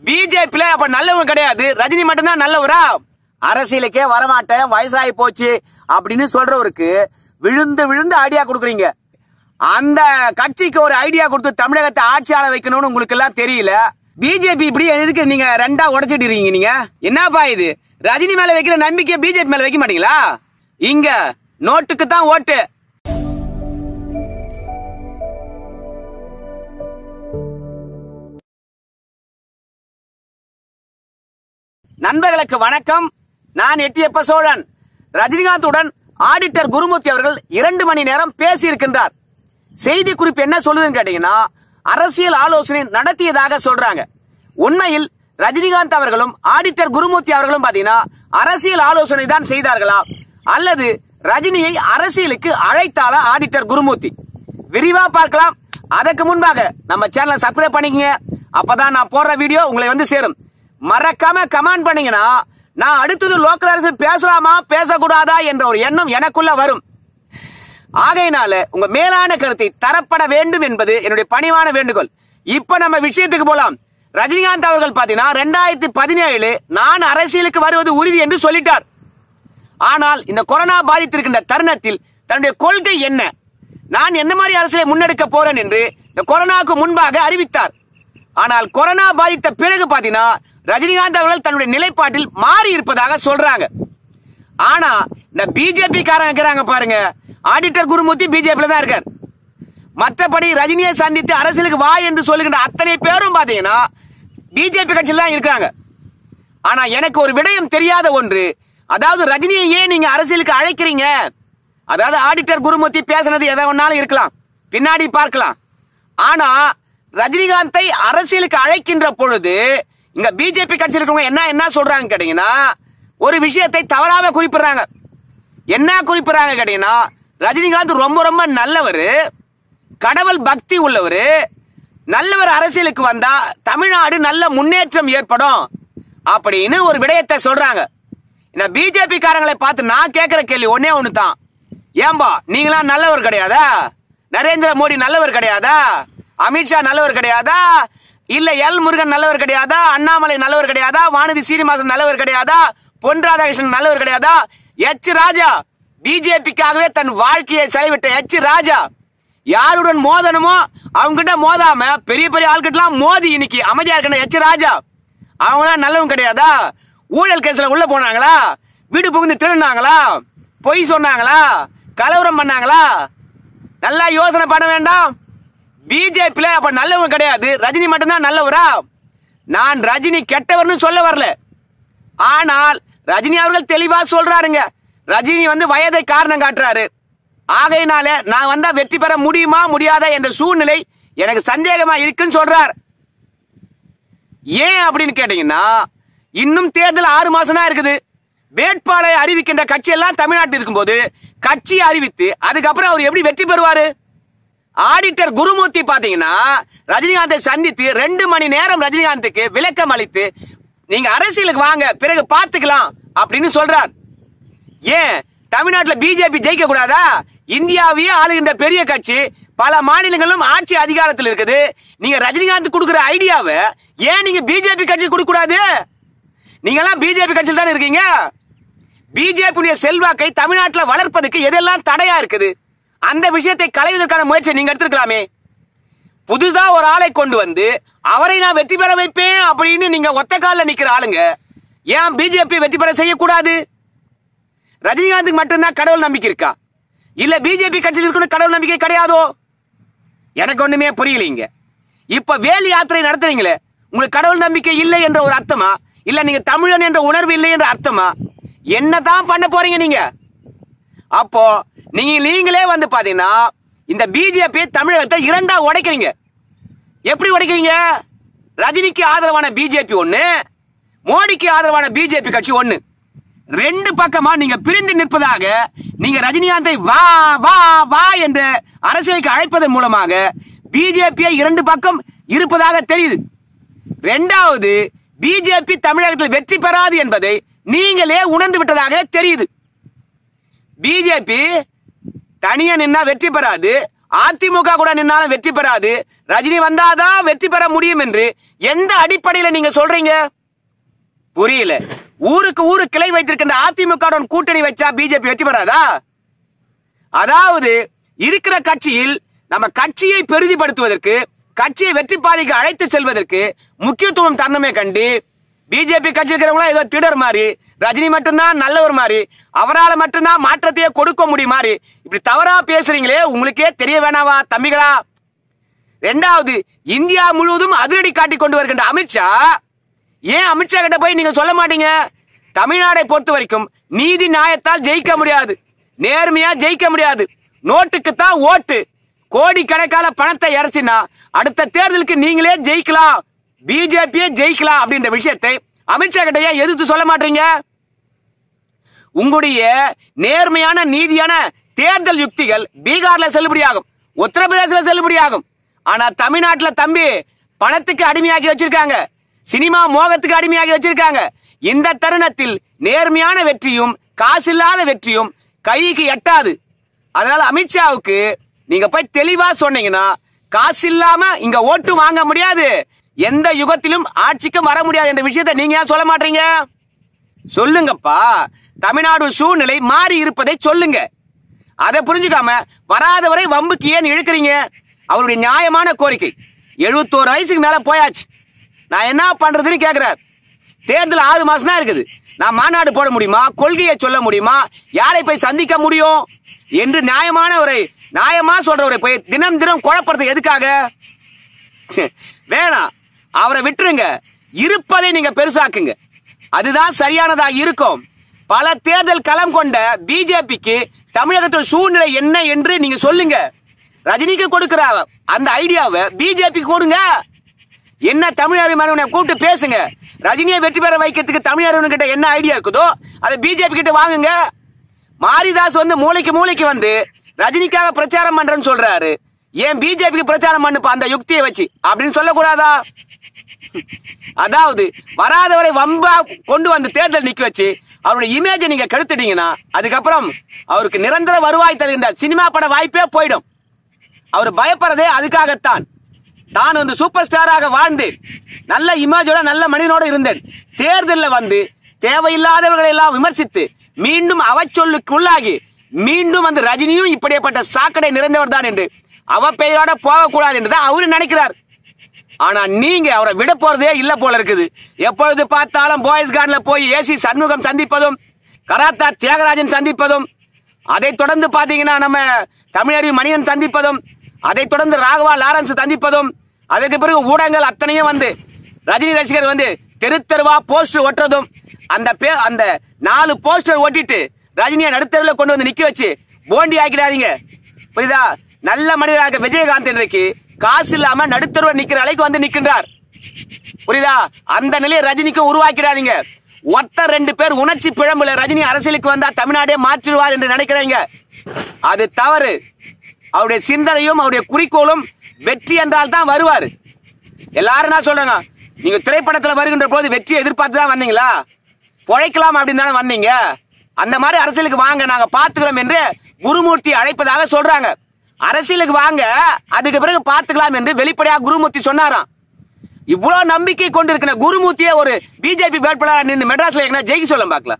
பிஜேபில அப்ப நல்லவங்க கிடையாது ரஜினி மட்டும்தான் நல்லவரா அரசியலுக்கே வரமாட்டேன் வயசாகி போச்சு அப்படின்னு சொல்றவருக்கு விழுந்து விழுந்து ஐடியா கொடுக்குறீங்க அந்த கட்சிக்கு ஒரு ஐடியா கொடுத்து தமிழகத்தை ஆட்சியாள வைக்கணும்னு உங்களுக்கு எல்லாம் தெரியல பிஜேபி இப்படி எதுக்கு நீங்க ரெண்டா உடைச்சிட்டு இருக்கீங்க நீங்க என்னப்பா இது ரஜினி மேல வைக்கிற நம்பிக்கை பிஜேபி மேல வைக்க மாட்டீங்களா இங்க நோட்டுக்கு தான் ஓட்டு நண்பர்களுக்கு வணக்கம் நான் எட்டியப்ப சோழன் ரஜினிகாந்துடன் ஆடிட்டர் குருமூர்த்தி அவர்கள் இரண்டு மணி நேரம் பேசியிருக்கின்றார் செய்தி குறிப்பு என்ன சொல்லுதுன்னு கேட்டீங்கன்னா அரசியல் ஆலோசனை நடத்தியதாக சொல்றாங்க உண்மையில் ரஜினிகாந்த் அவர்களும் ஆடிட்டர் குருமூர்த்தி அவர்களும் பாத்தீங்கன்னா அரசியல் ஆலோசனை தான் செய்தார்களா அல்லது ரஜினியை அரசியலுக்கு அழைத்தாளா ஆடிட்டர் குருமூர்த்தி விரிவா பார்க்கலாம் அதற்கு முன்பாக நம்ம சேனலை சப்ஸ்கிரைப் பண்ணிக்கங்க அப்பதான் நான் போடுற வீடியோ உங்களை வந்து சேரும் மறக்காம கமெண்ட் பண்ணீங்கன்னா நான் அடுத்தது லோக்கல் அரசு பேசலாமா பேசக்கூடாதா என்ற ஒரு எண்ணம் எனக்குள்ள வரும் ஆகையினால உங்க மேலான கருத்தை தரப்பட வேண்டும் என்பது என்னுடைய பணிவான வேண்டுகோள் இப்ப நம்ம விஷயத்துக்கு போலாம் ரஜினிகாந்த் அவர்கள் பாத்தீங்கன்னா ரெண்டாயிரத்தி பதினேழு நான் அரசியலுக்கு வருவது உறுதி என்று சொல்லிட்டார் ஆனால் இந்த கொரோனா பாதித்திருக்கின்ற தருணத்தில் தன்னுடைய கொள்கை என்ன நான் எந்த மாதிரி அரசியலை முன்னெடுக்க போறேன் என்று இந்த கொரோனாவுக்கு முன்பாக அறிவித்தார் ஆனால் கொரோனா பாதித்த பிறகு பாத்தீங்கன்னா ரஜினிகாந்த் அவர்கள் தன்னுடைய நிலைப்பாட்டில் மாறி இருப்பதாக சொல்றாங்க ஆனா இந்த பிஜேபி காரங்க இருக்கிறாங்க பாருங்க ஆடிட்டர் குருமூர்த்தி பிஜேபியில தான் இருக்கார் மற்றபடி ரஜினியை சந்தித்து அரசியலுக்கு வா என்று சொல்லுகின்ற அத்தனை பேரும் பாத்தீங்கன்னா பிஜேபி கட்சியில் தான் இருக்காங்க ஆனா எனக்கு ஒரு விடயம் தெரியாத ஒன்று அதாவது ரஜினியை ஏன் நீங்க அரசியலுக்கு அழைக்கிறீங்க அதாவது ஆடிட்டர் குருமூர்த்தி பேசினது எதை ஒன்னாலும் இருக்கலாம் பின்னாடி பார்க்கலாம் ஆனா ரஜினிகாந்தை அரசியலுக்கு அழைக்கின்ற பொழுது இங்க பிஜேபி கட்சியில் இருக்கிறவங்க என்ன என்ன சொல்றாங்க கேட்டீங்கன்னா ஒரு விஷயத்தை தவறாக குறிப்பிடுறாங்க என்ன குறிப்பிடுறாங்க கேட்டீங்கன்னா ரஜினிகாந்த் ரொம்ப ரொம்ப நல்லவர் கடவுள் பக்தி உள்ளவர் நல்லவர் அரசியலுக்கு வந்தா தமிழ்நாடு நல்ல முன்னேற்றம் ஏற்படும் அப்படின்னு ஒரு விடயத்தை சொல்றாங்க இந்த பிஜேபி காரங்களை பார்த்து நான் கேட்கிற கேள்வி ஒன்னே ஒண்ணு தான் ஏம்பா நீங்களா நல்லவர் கிடையாதா நரேந்திர மோடி நல்லவர் கிடையாதா அமித்ஷா நல்லவர் கிடையாதா இல்ல எல் முருகன் நல்லவர் கிடையாதா அண்ணாமலை நல்லவர் கிடையாதா வானதி சீனிவாசன் நல்லவர் கிடையாதா பொன் ராதாகிருஷ்ணன் நல்லவர் கிடையாதா எச் ராஜா பிஜேபிக்காகவே தன் வாழ்க்கையை செலவிட்ட எச் ராஜா யாருடன் மோதணுமோ அவங்க கிட்ட மோதாம பெரிய பெரிய ஆள்கிட்டலாம் மோதி இன்னைக்கு அமைதியா இருக்கின்ற எச் ராஜா அவங்களாம் நல்லவங்க கிடையாதா ஊழல் கேஸ்ல உள்ள போனாங்களா வீடு புகுந்து திருடினாங்களா பொய் சொன்னாங்களா கலவரம் பண்ணாங்களா நல்லா யோசனை பண்ண வேண்டாம் பிஜேபில அப்ப நல்லவங்க கிடையாது ரஜினி மட்டும்தான் நல்லவரா நான் ரஜினி கெட்டவர்னு சொல்ல வரல ஆனால் ரஜினி அவர்கள் தெளிவா சொல்றாருங்க ரஜினி வந்து வயதை காரணம் காட்டுறாரு ஆகையினால நான் வந்தா வெற்றி பெற முடியுமா முடியாதா என்ற சூழ்நிலை எனக்கு சந்தேகமா இருக்குன்னு சொல்றார் ஏன் அப்படின்னு கேட்டீங்கன்னா இன்னும் தேர்தல் ஆறு மாசம் தான் இருக்குது வேட்பாளரை அறிவிக்கின்ற கட்சி எல்லாம் தமிழ்நாட்டில் இருக்கும்போது கட்சி அறிவித்து அதுக்கப்புறம் அவர் எப்படி வெற்றி பெறுவாரு ஆடிட்டர் குருமூர்த்தி பாத்தீங்கன்னா ரஜினிகாந்தை சந்தித்து ரெண்டு மணி நேரம் ரஜினிகாந்துக்கு விளக்கம் அளித்து நீங்க அரசியலுக்கு வாங்க பிறகு பாத்துக்கலாம் அப்படின்னு சொல்றார் ஏன் தமிழ்நாட்டுல பிஜேபி ஜெயிக்க கூடாதா இந்தியாவையே ஆளுகின்ற பெரிய கட்சி பல மாநிலங்களும் ஆட்சி அதிகாரத்தில் இருக்குது நீங்க ரஜினிகாந்த் கொடுக்கிற ஐடியாவை ஏன் நீங்க பிஜேபி கட்சி கொடுக்க கூடாது நீங்க எல்லாம் பிஜேபி கட்சியில் தானே இருக்கீங்க பிஜேபி செல்வாக்கை தமிழ்நாட்டில் வளர்ப்பதற்கு எதெல்லாம் தடையா இருக்குது அந்த விஷயத்தை களைவதற்கான முயற்சியை நீங்க எடுத்திருக்கலாமே புதுசா ஒரு ஆளை கொண்டு வந்து அவரை நான் வெற்றி பெற வைப்பேன் அப்படின்னு நீங்க ஒத்த காலில் நிக்கிற ஆளுங்க ஏன் பிஜேபி வெற்றி பெற செய்யக்கூடாது ரஜினிகாந்துக்கு மட்டும்தான் கடவுள் நம்பிக்கை இருக்கா இல்ல பிஜேபி கட்சியில் இருக்கணும் கடவுள் நம்பிக்கை கிடையாதோ எனக்கு ஒண்ணுமே புரியலைங்க இப்ப வேலி யாத்திரை நடத்துறீங்களே உங்களுக்கு கடவுள் நம்பிக்கை இல்லை என்ற ஒரு அர்த்தமா இல்ல நீங்க தமிழன் என்ற உணர்வு இல்லை என்ற அர்த்தமா என்னதான் பண்ண போறீங்க நீங்க அப்போ நீங்க நீங்களே வந்து பாத்தீங்கன்னா இந்த பிஜேபி தமிழகத்தை இரண்டா உடைக்கிறீங்க எப்படி உடைக்கிறீங்க ரஜினிக்கு ஆதரவான பிஜேபி ஒண்ணு மோடிக்கு ஆதரவான பிஜேபி கட்சி ஒண்ணு ரெண்டு பக்கமா நீங்க பிரிந்து நிற்பதாக நீங்க ரஜினிகாந்தை வா வா வா என்று அரசியலுக்கு அழைப்பதன் மூலமாக பிஜேபியை இரண்டு பக்கம் இருப்பதாக தெரியுது ரெண்டாவது பிஜேபி தமிழகத்தில் வெற்றி பெறாது என்பதை நீங்களே உணர்ந்து விட்டதாக தெரியுது பிஜேபி தனியா நின்னா வெற்றி பெறாது அதிமுக கூட நின்னாலும் வெற்றி பெறாது ரஜினி வந்தாதான் வெற்றி பெற முடியும் என்று எந்த அடிப்படையில நீங்க சொல்றீங்க புரியல ஊருக்கு ஊரு கிளை வைத்திருக்கின்ற அதிமுக கூட்டணி வச்சா பிஜேபி வெற்றி பெறாதா அதாவது இருக்கிற கட்சியில் நம்ம கட்சியை பெரிதிப்படுத்துவதற்கு கட்சியை வெற்றி பாதைக்கு அழைத்து செல்வதற்கு முக்கியத்துவம் தரணுமே கண்டு பிஜேபி கட்சி இருக்கிறவங்களா ஏதோ திடர் மாதிரி ரஜினி மட்டும்தான் நல்லவர் மாதிரி அவரால் மட்டும்தான் மாற்றத்தையே கொடுக்க முடியும் மாதிரி இப்படி தவறா பேசுறீங்களே உங்களுக்கே தெரிய வேணாவா தம்பிகளா ரெண்டாவது இந்தியா முழுவதும் அதிரடி காட்டிக் கொண்டு வருகின்ற அமித்ஷா ஏன் அமித்ஷா கிட்ட போய் நீங்க சொல்ல மாட்டீங்க தமிழ்நாடை பொறுத்த வரைக்கும் நீதி நியாயத்தால் ஜெயிக்க முடியாது நேர்மையா ஜெயிக்க முடியாது நோட்டுக்கு தான் ஓட்டு கோடி கணக்கான பணத்தை இறச்சினா அடுத்த தேர்தலுக்கு நீங்களே ஜெயிக்கலாம் பிஜேபியே ஜெயிக்கலாம் அப்படின்ற விஷயத்தை அமித்ஷா கிட்ட ஏன் எதிர்த்து சொல்ல மாட்டீங்க உங்களுடைய நேர்மையான நீதியான தேர்தல் யுக்திகள் பீகார்ல செல்லுபடியாகும் உத்தரப்பிரதேசல செல்லுபடியாகும் ஆனா தமிழ்நாட்டுல தம்பி பணத்துக்கு அடிமையாக்கி வச்சிருக்காங்க சினிமா மோகத்துக்கு அடிமையாக்கி வச்சிருக்காங்க இந்த தருணத்தில் நேர்மையான வெற்றியும் காசில்லாத வெற்றியும் கைக்கு எட்டாது அதனால அமித்ஷாவுக்கு நீங்க போய் தெளிவா சொன்னீங்கன்னா காசு இல்லாம இங்க ஓட்டு வாங்க முடியாது எந்த யுகத்திலும் ஆட்சிக்கும் வர முடியாது என்ற விஷயத்தை நீங்க ஏன் சொல்ல மாட்டீங்க சொல்லுங்கப்பா தமிழ்நாடு சூழ்நிலை மாறி இருப்பதை சொல்லுங்க அதை புரிஞ்சுக்காம வராதவரை வம்புக்கு ஏன் இழுக்கிறீங்க அவருடைய நியாயமான கோரிக்கை எழுபத்தோரு வயசுக்கு மேல போயாச்சு நான் என்ன பண்றதுன்னு கேக்குறார் தேர்தல் ஆறு மாசம் தான் இருக்குது நான் மாநாடு போட முடியுமா கொள்கையை சொல்ல முடியுமா யாரை போய் சந்திக்க முடியும் என்று நியாயமான ஒரு நியாயமா சொல்றவரை போய் தினம் தினம் குழப்பறது எதுக்காக வேணாம் அவரை விட்டுருங்க இருப்பதை நீங்க பெருசாக்குங்க அதுதான் சரியானதாக இருக்கும் பல தேர்தல் களம் கொண்ட பிஜேபிக்கு தமிழகத்தில் சூழ்நிலை என்ன என்று நீங்க சொல்லுங்க ரஜினிக்கு கொடுக்கிற அந்த ஐடியாவை பிஜேபிக்கு கொடுங்க என்ன தமிழ் அபிமானவனை கூப்பிட்டு பேசுங்க ரஜினியை வெற்றி பெற வைக்கிறதுக்கு தமிழ் அறிவன் கிட்ட என்ன ஐடியா இருக்குதோ அதை பிஜேபி கிட்ட வாங்குங்க மாரிதாஸ் வந்து மூளைக்கு மூளைக்கு வந்து ரஜினிக்காக பிரச்சாரம் பண்றேன்னு சொல்றாரு ஏன் பிஜேபிக்கு பிரச்சாரம் பண்ணுப்பா அந்த யுக்தியை வச்சு அப்படின்னு சொல்லக்கூடாதா அதாவது வராதவரை வம்பா கொண்டு வந்து தேர்தல் நிக்க வச்சு அவருடைய இமேஜை நீங்க கெடுத்துட்டீங்கன்னா அதுக்கப்புறம் அவருக்கு நிரந்தர வருவாய் தருகின்ற சினிமா பட வாய்ப்பே போயிடும் அவர் பயப்படுறதே அதுக்காகத்தான் நான் வந்து சூப்பர் ஸ்டாராக வாழ்ந்தேன் நல்ல இமேஜோட நல்ல மனிதனோட இருந்தேன் தேர்தலில் வந்து தேவையில்லாதவர்களை எல்லாம் விமர்சித்து மீண்டும் அவச்சொல்லுக்கு உள்ளாகி மீண்டும் வந்து ரஜினியும் இப்படிப்பட்ட சாக்கடை நிறைந்தவர் தான் என்று அவ பெயரோட போகக்கூடாது என்று தான் அவரு நினைக்கிறார் ஆனா நீங்க அவரை விட போறதே இல்ல போல இருக்குது எப்பொழுது பார்த்தாலும் பாய்ஸ் கார்டன்ல போய் ஏசி சண்முகம் சந்திப்பதும் கராத்தா தியாகராஜன் சந்திப்பதும் அதை தொடர்ந்து பாத்தீங்கன்னா நம்ம தமிழறி மணியன் சந்திப்பதும் அதை தொடர்ந்து ராகவா லாரன்ஸ் சந்திப்பதும் அதுக்கு பிறகு ஊடகங்கள் அத்தனையும் வந்து ரஜினி ரசிகர் வந்து தெரு தெருவா போஸ்டர் ஒட்டுறதும் அந்த பே அந்த நாலு போஸ்டர் ஒட்டிட்டு ரஜினியை நடுத்தருவில் கொண்டு வந்து நிக்க வச்சு போண்டி ஆக்கிடாதீங்க புரியுதா நல்ல மனிதராக விஜயகாந்த் இன்றைக்கு காசு இல்லாம நடுத்தருவ நிக்கிற அலைக்கு வந்து நிக்கின்றார் புரியுதா அந்த நிலையை ரஜினிக்கும் உருவாக்கிடாதீங்க ஒத்த ரெண்டு பேர் உணர்ச்சி பிழம்புல ரஜினி அரசியலுக்கு வந்தா தமிழ்நாடே மாற்றிடுவார் என்று நினைக்கிறீங்க அது தவறு அவருடைய சிந்தனையும் அவருடைய குறிக்கோளும் வெற்றி என்றால் தான் வருவார் எல்லாரும் என்ன சொல்றாங்க நீங்க திரைப்படத்துல வருகின்ற போது வெற்றியை எதிர்பார்த்து தான் வந்தீங்களா பொழைக்கலாம் அப்படின்னு தானே வந்தீங்க அந்த மாதிரி அரசியலுக்கு வாங்க நாங்க பாத்துக்கிறோம் என்று குருமூர்த்தி அழைப்பதாக சொல்றாங்க அரசியலுக்கு வாங்க அதுக்கு பிறகு பாத்துக்கலாம் என்று வெளிப்படையாக குருமூர்த்தி சொன்னாராம் இவ்வளவு நம்பிக்கை கொண்டிருக்கிற குருமூர்த்தியே ஒரு பிஜேபி வேட்பாளர் நின்று மெட்ராஸ்ல எங்கன்னா ஜெயிக்க சொல்ல பார்க்கலாம்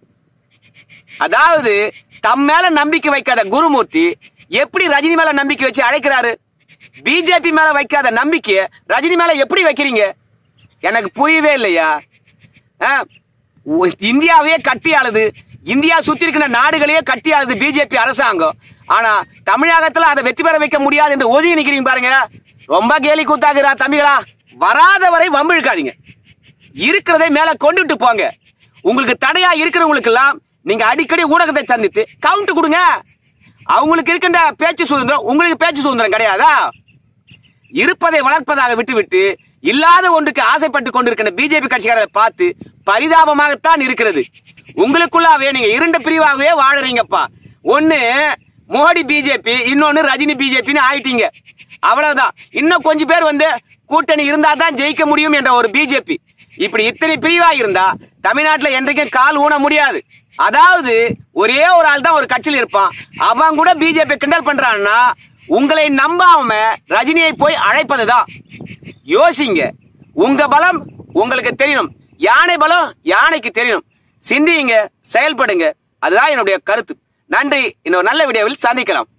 அதாவது தம் மேல நம்பிக்கை வைக்காத குருமூர்த்தி எப்படி ரஜினி மேல நம்பிக்கை வச்சு அழைக்கிறாரு பிஜேபி மேல வைக்காத நம்பிக்கைய ரஜினி மேல எப்படி வைக்கிறீங்க எனக்கு புரியவே இல்லையா ஆ? ஒ- இந்தியாவையே கட்டி ஆளுது இந்தியா சுத்தி இருக்கிற நாடுகளையே கட்டி ஆளுது பிஜேபி அரசாங்கம் ஆனா தமிழகத்துல அதை வெற்றி பெற வைக்க முடியாது என்று ஒதுங்கி நிக்கிறீங்க பாருங்க ரொம்ப கேலி கூத்தாக்குறா தம்பிகளா வராதவரை வம்பு இழுக்காதீங்க இருக்கிறதை மேல கொண்டுட்டு போங்க உங்களுக்கு தடையா இருக்கிறவங்களுக்கு எல்லாம் நீங்க அடிக்கடி ஊடகத்தை சந்தித்து கவுண்ட் கொடுங்க அவங்களுக்கு இருக்கின்ற பேச்சு சுதந்திரம் உங்களுக்கு பேச்சு சுதந்திரம் கிடையாதா இருப்பதை வளர்ப்பதாக விட்டுவிட்டு இல்லாத ஒன்றுக்கு ஆசைப்பட்டு கொண்டிருக்கிற பிஜேபி கட்சிக்காரரை பார்த்து பரிதாபமாகத்தான் இருக்கிறது உங்களுக்குள்ளாவே நீங்க இரண்டு பிரிவாகவே வாழறீங்கப்பா ஒண்ணு மோடி பிஜேபி இன்னொன்னு ரஜினி பிஜேபின்னு ஆயிட்டீங்க அவ்வளவுதான் இன்னும் கொஞ்சம் பேர் வந்து கூட்டணி இருந்தா தான் ஜெயிக்க முடியும் என்ற ஒரு பிஜேபி இப்படி இத்தனை பிரிவா இருந்தா தமிழ்நாட்டுல என்றைக்கும் கால் ஊன முடியாது அதாவது ஒரே ஒரு ஆள் தான் ஒரு கட்சியில் இருப்பான் அவன் கூட பிஜேபி கிண்டல் பண்றான்னா உங்களை நம்பாம ரஜினியை போய் அழைப்பதுதான் யோசிங்க உங்க பலம் உங்களுக்கு தெரியணும் யானை பலம் யானைக்கு தெரியணும் சிந்தியுங்க செயல்படுங்க அதுதான் என்னுடைய கருத்து நன்றி இன்னொரு நல்ல வீடியோவில் சந்திக்கலாம்